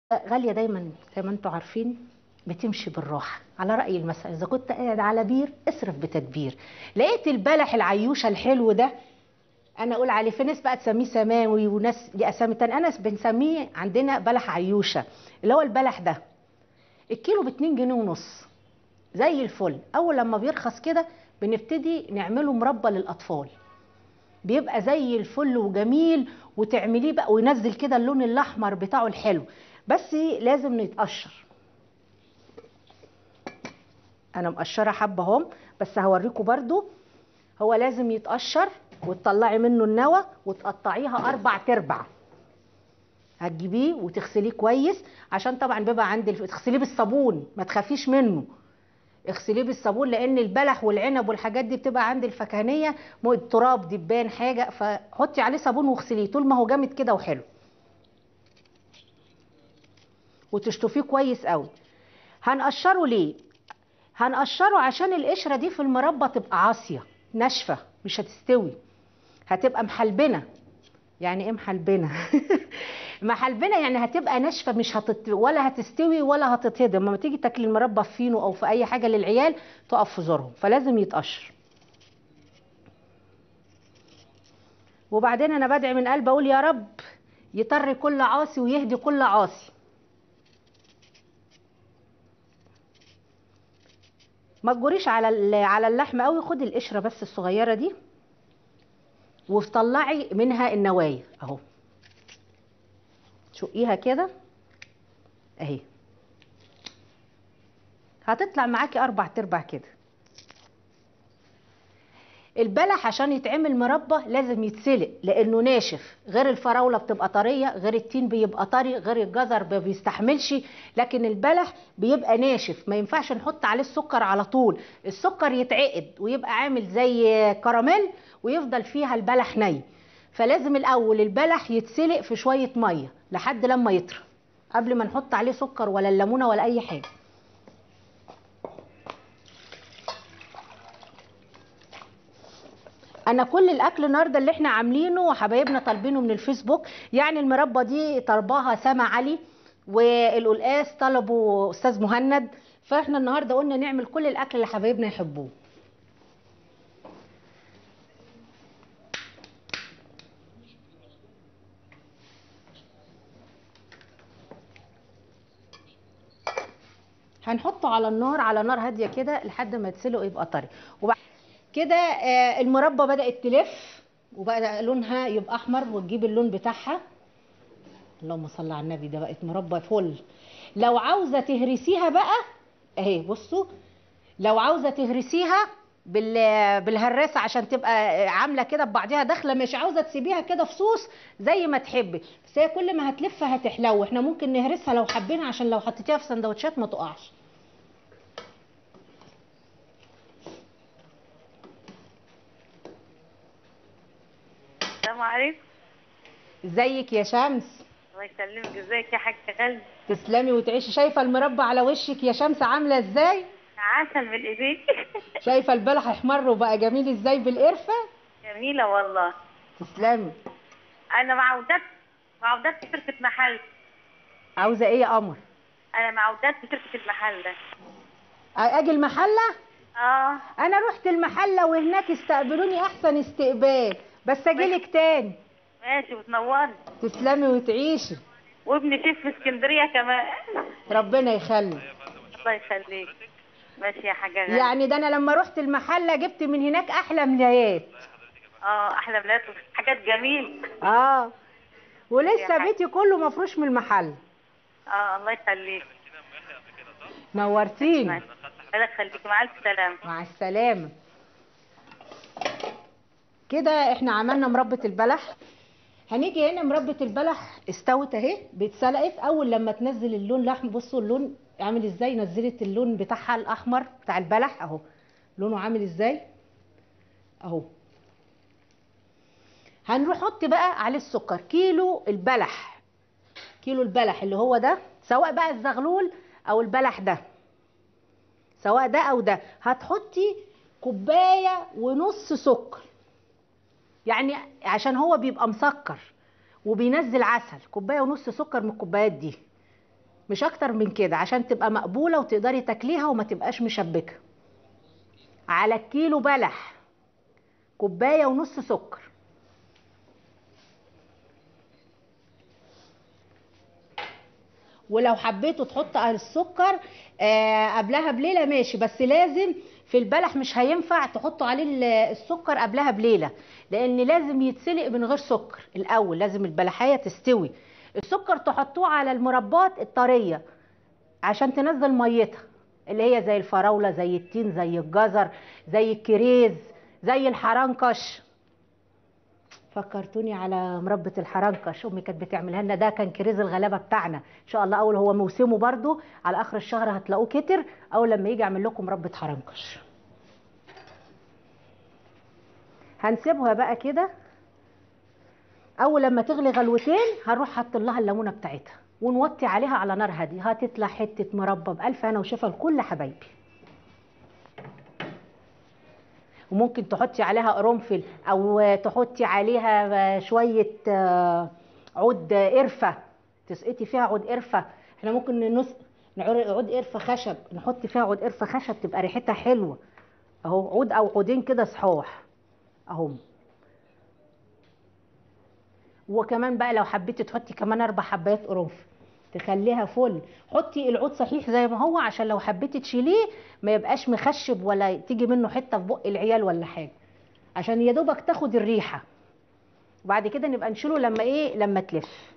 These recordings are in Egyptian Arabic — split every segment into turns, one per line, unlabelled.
غالية دايما زي ما انتم عارفين بتمشي بالراحة على رأي المثل إذا كنت قاعد على بير اصرف بتدبير لقيت البلح العيوشة الحلو ده أنا أقول عليه في ناس بقى تسميه سماوي وناس ليه أسامي تانية أنا بنسميه عندنا بلح عيوشة اللي هو البلح ده الكيلو باتنين جنيه ونص زي الفل أول لما بيرخص كده بنبتدي نعمله مربى للأطفال بيبقى زي الفل وجميل وتعمليه بقى وينزل كده اللون الاحمر بتاعه الحلو بس لازم يتقشر انا مقشره حبه اهم بس هوريكم برضو هو لازم يتقشر وتطلعي منه النوى وتقطعيها اربع تربع هتجيبيه وتغسليه كويس عشان طبعا بيبقى عند الف... تغسليه بالصابون ما تخافيش منه اغسليه بالصابون لان البلح والعنب والحاجات دي بتبقى عند الفكهانيه تراب دبان حاجه فحطي عليه صابون واغسليه طول ما هو جامد كده وحلو وتشطفيه كويس قوي هنقشره ليه هنقشره عشان القشره دي في المربى تبقى عاصيه ناشفه مش هتستوي هتبقى محلبنه يعني ايه محلبنه محلبنه يعني هتبقى ناشفه مش هتت... ولا هتستوي ولا هتتهضم لما تيجي تاكلي المربى في فينو او في اي حاجه للعيال تقف في زورهم فلازم يتقشر وبعدين انا بدعي من قلبي اقول يا رب يطر كل عاصي ويهدي كل عاصي ما تجوريش على على اللحم قوي خدي القشره بس الصغيره دي وطلعي منها النوايا اهو شقيها كده اهي هتطلع معاكي اربع تربع كده البلح عشان يتعمل مربى لازم يتسلق لانه ناشف غير الفراوله بتبقى طريه غير التين بيبقى طري غير الجزر ما بيستحملش لكن البلح بيبقى ناشف ما ينفعش نحط عليه السكر على طول السكر يتعقد ويبقى عامل زي كراميل ويفضل فيها البلح ني فلازم الاول البلح يتسلق في شويه ميه لحد لما يطرى قبل ما نحط عليه سكر ولا الليمونه ولا اي حاجه انا كل الاكل النهارده اللي احنا عاملينه وحبايبنا طالبينه من الفيسبوك يعني المربى دي طلبها سما علي والقلقاس طلبوا استاذ مهند فاحنا النهارده قلنا نعمل كل الاكل اللي حبايبنا يحبوه هنحطه على النار على نار هاديه كده لحد ما يتسلق يبقى طري وبعد كده آه المربى بدات تلف وبقى لونها يبقى احمر وتجيب اللون بتاعها اللهم صل على النبي ده بقت مربى فل لو عاوزه تهرسيها بقى اهي بصوا لو عاوزه تهرسيها بالهراسه عشان تبقى عامله كده ببعضها داخله مش عاوزه تسيبيها كده فصوص زي ما تحبي بس هي كل ما هتلف هتحلو احنا ممكن نهرسها لو حبينا عشان لو حطيتيها في سندوتشات ما تقعش
السلام عليكم
ازيك يا شمس
الله يسلمك ازيك يا حاجه غالي
تسلمي وتعيشي شايفه المربى على وشك يا شمس عامله ازاي
عسل من ايديك
شايفه البلح احمر وبقى جميل ازاي بالقرفه
جميله والله
تسلمي
انا معودات معودات في شركه محل
عاوزه ايه يا قمر
انا معودات في شركه المحل ده
اجي المحله
اه
انا رحت المحله وهناك استقبلوني احسن استقبال بس اجيلك تاني
ماشي وتنورني
تسلمي وتعيشي
وابني شيف في اسكندريه كمان
ربنا يخلي
الله يخليك ماشي يا حاجه غالي
يعني ده انا لما رحت المحله جبت من هناك احلى ملايات
اه احلى بلاد حاجات جميل
اه ولسه
حاجة.
بيتي كله مفروش من المحل
اه الله يخليك
نورتيني
الله يخليك مع الف سلامه
مع السلامه كده احنا عملنا مربى البلح هنيجي هنا مربى البلح استوت اهي باتسلقت اول لما تنزل اللون لحم بصوا اللون عامل ازاي نزلت اللون بتاعها الاحمر بتاع البلح اهو لونه عامل ازاي اهو هنروح نحط بقى عليه السكر كيلو البلح كيلو البلح اللي هو ده سواء بقى الزغلول او البلح ده سواء ده او ده هتحطي كوبايه ونص سكر يعني عشان هو بيبقى مسكر وبينزل عسل كوبايه ونص سكر من الكوبايات دي مش اكتر من كده عشان تبقى مقبوله وتقدري تاكليها وما تبقاش مشبكه على الكيلو بلح كوبايه ونص سكر ولو حبيتوا تحطوا السكر آه قبلها بليله ماشي بس لازم في البلح مش هينفع تحطوا عليه ال- السكر قبلها بليله لان لازم يتسلق من غير سكر الاول لازم البلحيه تستوي السكر تحطوه على المربات الطريه عشان تنزل ميتها اللي هي زي الفراوله زي التين زي الجزر زي الكريز زي الحرنكش فكرتوني على مربة الحرنكش امي كانت بتعملها لنا ده كان كريز الغلابه بتاعنا ان شاء الله اول هو موسمه برضو على اخر الشهر هتلاقوه كتر اول لما يجي اعمل لكم مربة حرنكش هنسيبها بقى كده اول لما تغلي غلوتين هنروح حاط لها الليمونه بتاعتها ونوطي عليها على نار هاديه هتطلع حته مربى بالف انا وشفا لكل حبايبي وممكن تحطي عليها قرنفل او تحطي عليها شويه آه، عود قرفه تسقطي فيها عود قرفه احنا ممكن نس نعر- عود قرفه خشب نحط فيها عود قرفه خشب تبقى ريحتها حلوه اهو عود او عودين كده صحاح اهم وكمان بقى لو حبيتي تحطي كمان اربع حبايات قرنفل تخليها فل حطي العود صحيح زي ما هو عشان لو حبيتي تشيليه ما يبقاش مخشب ولا تيجي منه حته في بق العيال ولا حاجه عشان يا دوبك تاخد الريحه وبعد كده نبقى نشيله لما ايه لما تلف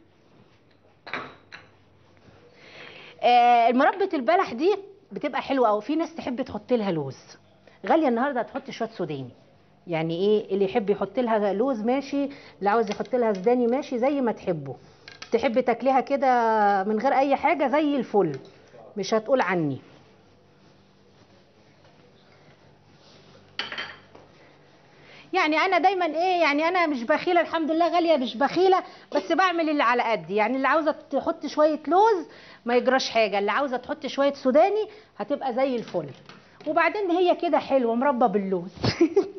آه المربى البلح دي بتبقى حلوه قوي في ناس تحب تحط لها لوز غاليه النهارده هتحط شويه سوداني يعني ايه اللي يحب يحط لها لوز ماشي اللي عاوز يحط لها سوداني ماشي زي ما تحبوا تحب تاكليها كده من غير اي حاجه زي الفل مش هتقول عني يعني انا دايما ايه يعني انا مش بخيله الحمد لله غاليه مش بخيله بس بعمل اللي على قدي يعني اللي عاوزه تحط شويه لوز ما يجراش حاجه اللي عاوزه تحط شويه سوداني هتبقى زي الفل وبعدين هي كده حلوه مربى باللوز